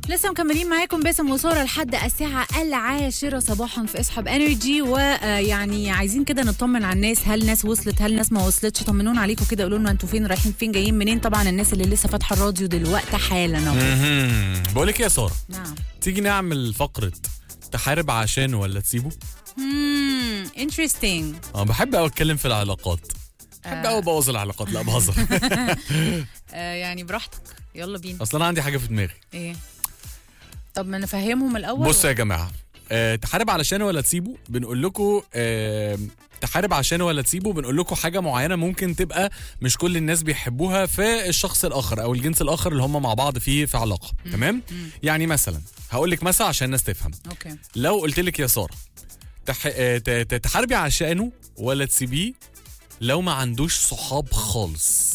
لسه مكملين معاكم باسم وساره لحد الساعه العاشره صباحا في اصحاب انرجي ويعني عايزين كده نطمن على الناس هل ناس وصلت هل ناس ما وصلتش طمنونا عليكم كده قولوا لنا انتوا فين رايحين فين جايين منين طبعا الناس اللي لسه فاتحه الراديو دلوقتي حالا اهو مهم. بقول لك إيه يا ساره نعم تيجي نعمل فقره تحارب عشانه ولا تسيبه امم انترستنج اه بحب قوي اتكلم في العلاقات بحب قوي ابوظ العلاقات لا بهزر يعني براحتك يلا بينا اصل انا عندي حاجه في دماغي ايه طب ما نفهمهم الاول بصوا يا جماعه أه تحارب علشانه ولا تسيبه بنقول لكم أه تحارب عشانه ولا تسيبه بنقول لكم حاجه معينه ممكن تبقى مش كل الناس بيحبوها في الشخص الاخر او الجنس الاخر اللي هم مع بعض فيه في علاقه تمام يعني مثلا هقول لك مثلا عشان الناس تفهم اوكي لو قلت لك يا ساره تح... آه، ت- ت- تحاربي عشانه ولا تسيبيه لو ما عندوش صحاب خالص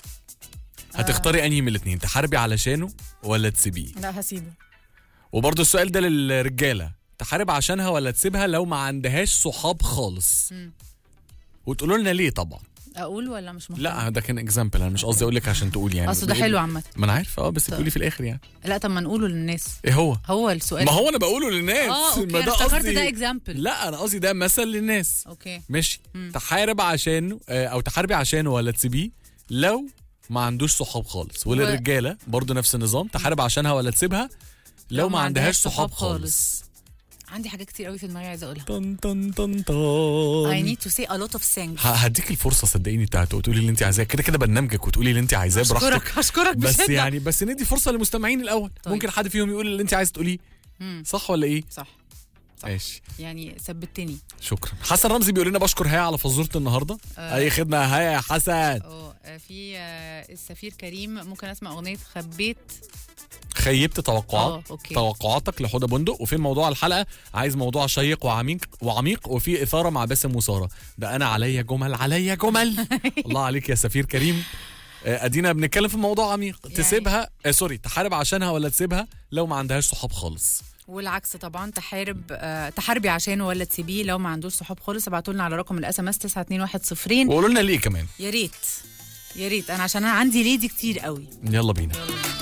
هتختاري انهي من الاثنين تحاربي علشانه ولا تسيبيه لا هسيبه وبرضه السؤال ده للرجاله تحارب عشانها ولا تسيبها لو ما عندهاش صحاب خالص مم. وتقولوا لنا ليه طبعا اقول ولا مش مهم لا ده كان اكزامبل انا مش قصدي اقول لك عشان تقولي يعني اصل ده حلو عامه ما انا عارف اه بس تقولي في الاخر يعني لا طب ما نقوله للناس ايه هو هو السؤال ما هو انا بقوله للناس اه اوكي ما انا ده افتكرت قصدي ده اكزامبل لا انا قصدي ده مثل للناس اوكي ماشي تحارب عشانه آه، او تحاربي عشانه ولا تسيبيه لو ما عندوش صحاب خالص وللرجاله برضو نفس النظام تحارب عشانها ولا تسيبها لو ما عندهاش صحاب خالص عندي حاجات كتير قوي في دماغي عايزه اقولها طن طن طن I طن need to say a lot of things ه- هديك الفرصه صدقيني بتاعته وتقولي اللي انت عايزاه كده كده برنامجك وتقولي اللي انت عايزاه براحتك اشكرك اشكرك بس بشدة. يعني بس ندي فرصه للمستمعين الاول طيب. ممكن حد فيهم يقول اللي انت عايزه تقوليه مم. صح ولا ايه صح ماشي يعني ثبتني شكرا حسن رمزي بيقول لنا بشكر هيا على فزوره النهارده آه. اي خدمه هيا يا حسن اه في آه، السفير كريم ممكن اسمع اغنيه خبيت خيبت توقعات اه اوكي توقعاتك لحوده بندق وفين موضوع الحلقه عايز موضوع شيق وعميق وعميق وفي اثاره مع باسم وساره ده انا عليا جمل عليا جمل الله عليك يا سفير كريم آه، ادينا بنتكلم في موضوع عميق يعني- تسيبها آه سوري تحارب عشانها ولا تسيبها لو ما عندهاش صحاب خالص والعكس طبعا تحارب آه تحاربي عشانه ولا تسيبيه لو ما عندوش صحاب خالص ابعتوا لنا على رقم الاس ام اس 921 وقولوا لنا ليه كمان يا ريت يا ريت انا عشان انا عندي ليدي كتير قوي يلا بينا يلا بينا